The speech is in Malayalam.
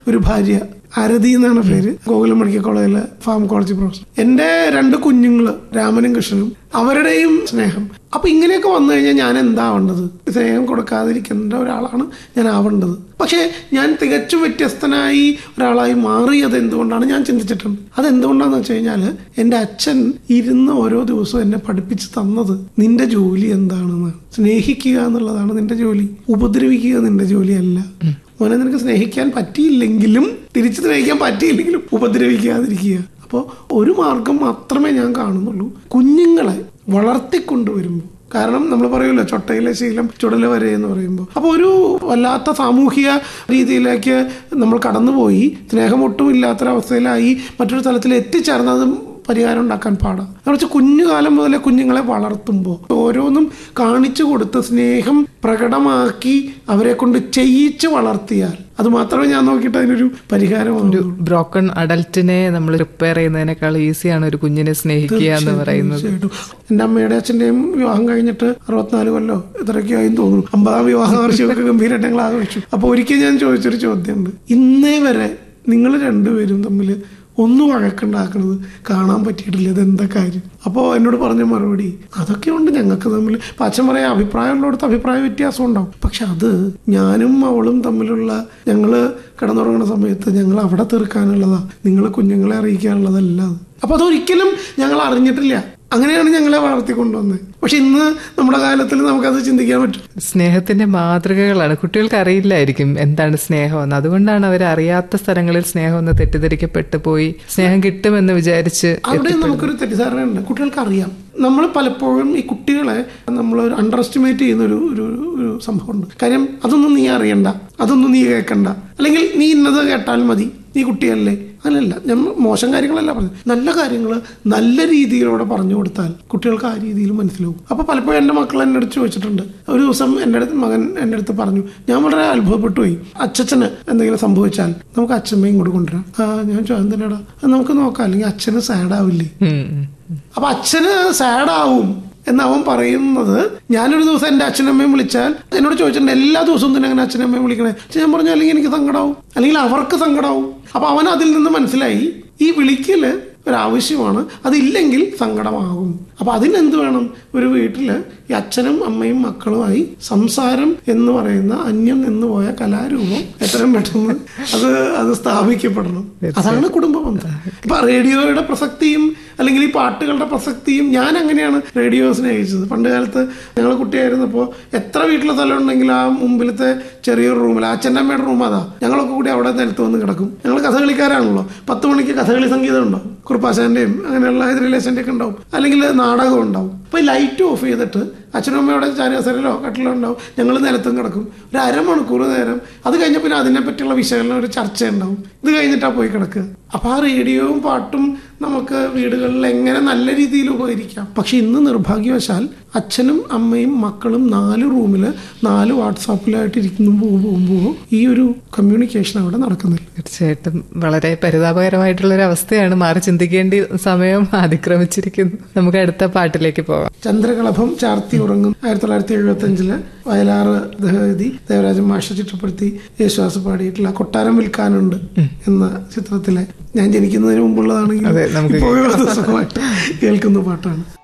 ഒരു ഭാര്യ അരതി എന്നാണ് പേര് ഗോകുലം മെഡിക്കൽ കോളേജിലെ ഫാർമക്കോളജി പ്രൊഫസർ എന്റെ രണ്ട് കുഞ്ഞുങ്ങള് രാമനും കൃഷ്ണനും അവരുടെയും സ്നേഹം അപ്പൊ ഇങ്ങനെയൊക്കെ വന്നു കഴിഞ്ഞാൽ ഞാൻ എന്താ ആവേണ്ടത് സ്നേഹം കൊടുക്കാതിരിക്കേണ്ട ഒരാളാണ് ഞാൻ ആവേണ്ടത് പക്ഷേ ഞാൻ തികച്ചും വ്യത്യസ്തനായി ഒരാളായി മാറിയത് എന്തുകൊണ്ടാണ് ഞാൻ ചിന്തിച്ചിട്ടുണ്ട് അത് എന്തുകൊണ്ടാന്ന് വെച്ച് കഴിഞ്ഞാൽ എൻ്റെ അച്ഛൻ ഇരുന്ന് ഓരോ ദിവസവും എന്നെ പഠിപ്പിച്ച് തന്നത് നിന്റെ ജോലി എന്താണെന്ന് സ്നേഹിക്കുക എന്നുള്ളതാണ് നിന്റെ ജോലി ഉപദ്രവിക്കുക നിന്റെ ജോലിയല്ല മോനെ നിനക്ക് സ്നേഹിക്കാൻ പറ്റിയില്ലെങ്കിലും തിരിച്ചു സ്നേഹിക്കാൻ പറ്റിയില്ലെങ്കിലും ഉപദ്രവിക്കാതിരിക്കുക അപ്പോൾ ഒരു മാർഗം മാത്രമേ ഞാൻ കാണുന്നുള്ളൂ കുഞ്ഞുങ്ങളെ വളർത്തിക്കൊണ്ടുവരുമ്പോൾ കാരണം നമ്മൾ പറയുമല്ലോ ചൊട്ടയിലെ ശീലം ചുടല വരെ എന്ന് പറയുമ്പോൾ അപ്പോൾ ഒരു വല്ലാത്ത സാമൂഹിക രീതിയിലേക്ക് നമ്മൾ കടന്നുപോയി സ്നേഹം ഒട്ടും ഇല്ലാത്തൊരവസ്ഥയിലായി മറ്റൊരു തലത്തിൽ എത്തിച്ചേർന്നത് പരിഹാരം ഉണ്ടാക്കാൻ പാടാം എന്നുവെച്ചാൽ കുഞ്ഞുകാലം മുതലേ കുഞ്ഞുങ്ങളെ വളർത്തുമ്പോൾ ഓരോന്നും കാണിച്ചു കൊടുത്ത് സ്നേഹം പ്രകടമാക്കി അവരെ കൊണ്ട് ചെയ്യിച്ച് വളർത്തിയാൽ അത് മാത്രമേ ഞാൻ നോക്കിയിട്ട് അതിനൊരു പരിഹാരമാണ് ബ്രോക്കൺ അഡൽറ്റിനെ നമ്മൾ റിപ്പയർ ചെയ്യുന്നതിനേക്കാൾ ഈസിയാണ് ഒരു കുഞ്ഞിനെ സ്നേഹിക്കുക എന്ന് പറയുന്നത് തീർച്ചയായിട്ടും എന്റെ അമ്മയുടെ അച്ഛന്റെയും വിവാഹം കഴിഞ്ഞിട്ട് അറുപത്തിനാല് കൊല്ലോ ഇത്രയൊക്കെ ആയി തോന്നുന്നു അമ്പതാം വിവാഹ വാർഷികമൊക്കെ ഗംഭീരമായിട്ട് ഞങ്ങൾ ആഘോഷിച്ചു അപ്പൊ ഒരിക്കൽ ഞാൻ ചോദിച്ചൊരു ചോദ്യമുണ്ട് ഇന്നേ വരെ നിങ്ങൾ രണ്ടുപേരും തമ്മിൽ ഒന്നും വഴക്കുണ്ടാക്കുന്നത് കാണാൻ പറ്റിയിട്ടില്ല ഇതെന്താ കാര്യം അപ്പോൾ എന്നോട് പറഞ്ഞ മറുപടി അതൊക്കെ ഉണ്ട് ഞങ്ങൾക്ക് തമ്മിൽ ഇപ്പം അച്ഛൻ പറയാം അഭിപ്രായമുള്ളിടത്ത് അഭിപ്രായ വ്യത്യാസം ഉണ്ടാവും പക്ഷെ അത് ഞാനും അവളും തമ്മിലുള്ള ഞങ്ങൾ കിടന്നുറങ്ങുന്ന സമയത്ത് ഞങ്ങൾ അവിടെ തീർക്കാനുള്ളതാ നിങ്ങൾ കുഞ്ഞുങ്ങളെ അറിയിക്കാനുള്ളതല്ല അത് അപ്പൊ അതൊരിക്കലും ഞങ്ങൾ അറിഞ്ഞിട്ടില്ല അങ്ങനെയാണ് ഞങ്ങളെ വളർത്തിക്കൊണ്ടുവന്നത് പക്ഷെ ഇന്ന് നമ്മുടെ കാലത്തിൽ നമുക്കത് ചിന്തിക്കാൻ പറ്റും സ്നേഹത്തിന്റെ മാതൃകകളാണ് കുട്ടികൾക്ക് അറിയില്ലായിരിക്കും എന്താണ് സ്നേഹമെന്ന് അതുകൊണ്ടാണ് അവർ അറിയാത്ത സ്ഥലങ്ങളിൽ സ്നേഹം എന്ന് തെറ്റിദ്ധരിക്കപ്പെട്ടു പോയി സ്നേഹം കിട്ടുമെന്ന് വിചാരിച്ച് അവിടെ നമുക്കൊരു തെറ്റിദ്ധാരണയുണ്ട് കുട്ടികൾക്ക് അറിയാം നമ്മൾ പലപ്പോഴും ഈ കുട്ടികളെ നമ്മൾ ഒരു അണ്ടർ എസ്റ്റിമേറ്റ് ചെയ്യുന്ന ഒരു ഒരു ഒരു സംഭവമുണ്ട് കാര്യം അതൊന്നും നീ അറിയണ്ട അതൊന്നും നീ കേൾക്കണ്ട അല്ലെങ്കിൽ നീ ഇന്നത് കേട്ടാൽ മതി നീ കുട്ടിയല്ലേ അങ്ങനെയല്ല ഞാൻ മോശം കാര്യങ്ങളല്ല പറഞ്ഞു നല്ല കാര്യങ്ങൾ നല്ല രീതിയിലൂടെ പറഞ്ഞു കൊടുത്താൽ കുട്ടികൾക്ക് ആ രീതിയിൽ മനസ്സിലാവും അപ്പൊ പലപ്പോഴും എൻ്റെ മക്കൾ എൻ്റെ അടുത്ത് ചോദിച്ചിട്ടുണ്ട് ഒരു ദിവസം എൻ്റെ അടുത്ത് മകൻ എൻ്റെ അടുത്ത് പറഞ്ഞു ഞാൻ വളരെ അത്ഭുതപ്പെട്ടു പോയി അച്ഛന് എന്തെങ്കിലും സംഭവിച്ചാൽ നമുക്ക് അച്ഛമ്മയും കൂടെ കൊണ്ടുവരാം ആ ഞാൻ ചോദിച്ചു എന്തിനാടാ നമുക്ക് നോക്കാം അല്ലെങ്കിൽ അച്ഛന് സാഡ് ആവില്ലേ ഉം, ഉം. അപ്പൊ അച്ഛന് സാഡ് ആവും എന്ന് അവൻ പറയുന്നത് ഞാനൊരു ദിവസം എൻ്റെ അച്ഛനമ്മയും വിളിച്ചാൽ എന്നോട് ചോദിച്ചിട്ടുണ്ട് എല്ലാ ദിവസവും തന്നെ അങ്ങനെ അച്ഛനമ്മയും വിളിക്കണേ പക്ഷെ ഞാൻ പറഞ്ഞു അല്ലെങ്കിൽ എനിക്ക് സങ്കടാവും അല്ലെങ്കിൽ അവർക്ക് സങ്കടാവും അപ്പൊ അവൻ അതിൽ നിന്ന് മനസ്സിലായി ഈ വിളിക്കല് ഒരാവശ്യമാണ് അതില്ലെങ്കിൽ സങ്കടമാകും അപ്പൊ അതിനെന്ത് വേണം ഒരു വീട്ടില് ഈ അച്ഛനും അമ്മയും മക്കളുമായി സംസാരം എന്ന് പറയുന്ന അന്യം നിന്ന് പോയ കലാരൂപം എത്രയും പെട്ടെന്ന് അത് അത് സ്ഥാപിക്കപ്പെടണം അതാണ് കുടുംബ ബന്ധം ഇപ്പൊ റേഡിയോയുടെ പ്രസക്തിയും അല്ലെങ്കിൽ ഈ പാട്ടുകളുടെ പ്രസക്തിയും ഞാൻ അങ്ങനെയാണ് റേഡിയോ സ്നേഹിച്ചത് പണ്ട് കാലത്ത് ഞങ്ങൾ കുട്ടിയായിരുന്നപ്പോൾ എത്ര വീട്ടിലെ സ്ഥലം ഉണ്ടെങ്കിൽ ആ മുമ്പിലത്തെ ചെറിയൊരു റൂമിൽ അച്ഛൻ്റെ അമ്മയുടെ റൂം അതാ ഞങ്ങളൊക്കെ കൂടി അവിടെ നിലത്ത് വന്ന് കിടക്കും ഞങ്ങൾ കഥകളിക്കാരാണല്ലോ പത്ത് മണിക്ക് കഥകളി സംഗീതം ഉണ്ടാവും കുറുപ്പാശാന്റെയും അങ്ങനെയുള്ള ഹൈദരലേശന്റെ ഒക്കെ ഉണ്ടാവും അല്ലെങ്കിൽ നാടകം ഉണ്ടാവും അപ്പൊ ഈ ലൈറ്റ് ഓഫ് ചെയ്തിട്ട് അച്ഛനും അമ്മയുടെ ചാരിയാസരലോ കട്ടിലോ ഉണ്ടാവും ഞങ്ങൾ നിലത്തും കിടക്കും ഒരു അരമണിക്കൂർ നേരം അത് കഴിഞ്ഞ പിന്നെ അതിനെ പറ്റിയുള്ള വിശകലനം ഒരു ചർച്ച ഉണ്ടാവും ഇത് കഴിഞ്ഞിട്ടാ പോയി കിടക്കുക അപ്പൊ ആ റേഡിയോയും പാട്ടും നമുക്ക് വീടുകളിൽ എങ്ങനെ നല്ല രീതിയിൽ ഉപകരിക്കാം പക്ഷെ ഇന്ന് നിർഭാഗ്യവശാൽ അച്ഛനും അമ്മയും മക്കളും നാല് റൂമിൽ നാല് വാട്സാപ്പിലായിട്ട് ഇരിക്കുന്നു പോകുമ്പോൾ ഈ ഒരു കമ്മ്യൂണിക്കേഷൻ അവിടെ നടക്കുന്നില്ല തീർച്ചയായിട്ടും വളരെ പരിതാപകരമായിട്ടുള്ള ഒരു അവസ്ഥയാണ് മാറി ചിന്തിക്കേണ്ട സമയം അതിക്രമിച്ചിരിക്കുന്നു നമുക്ക് അടുത്ത പാട്ടിലേക്ക് പോകാം ചന്ദ്രകളഭം ചാർത്തി ഉറങ്ങും ആയിരത്തി തൊള്ളായിരത്തി എഴുപത്തി അഞ്ചില് വയലാറ് ദഹതി ദേവരാജൻ മാഷ ചിട്ടപ്പെടുത്തി യേശുദാസ് പാടിയിട്ടുള്ള കൊട്ടാരം വിൽക്കാനുണ്ട് എന്ന ചിത്രത്തിലെ ഞാൻ ജനിക്കുന്നതിന് മുമ്പുള്ളതാണെങ്കിൽ അതെ, നമുക്ക് ഇപ്പോഴും അത് സുഖമായിട്ട് കേൾക്കുന്ന പാട്ടാണ്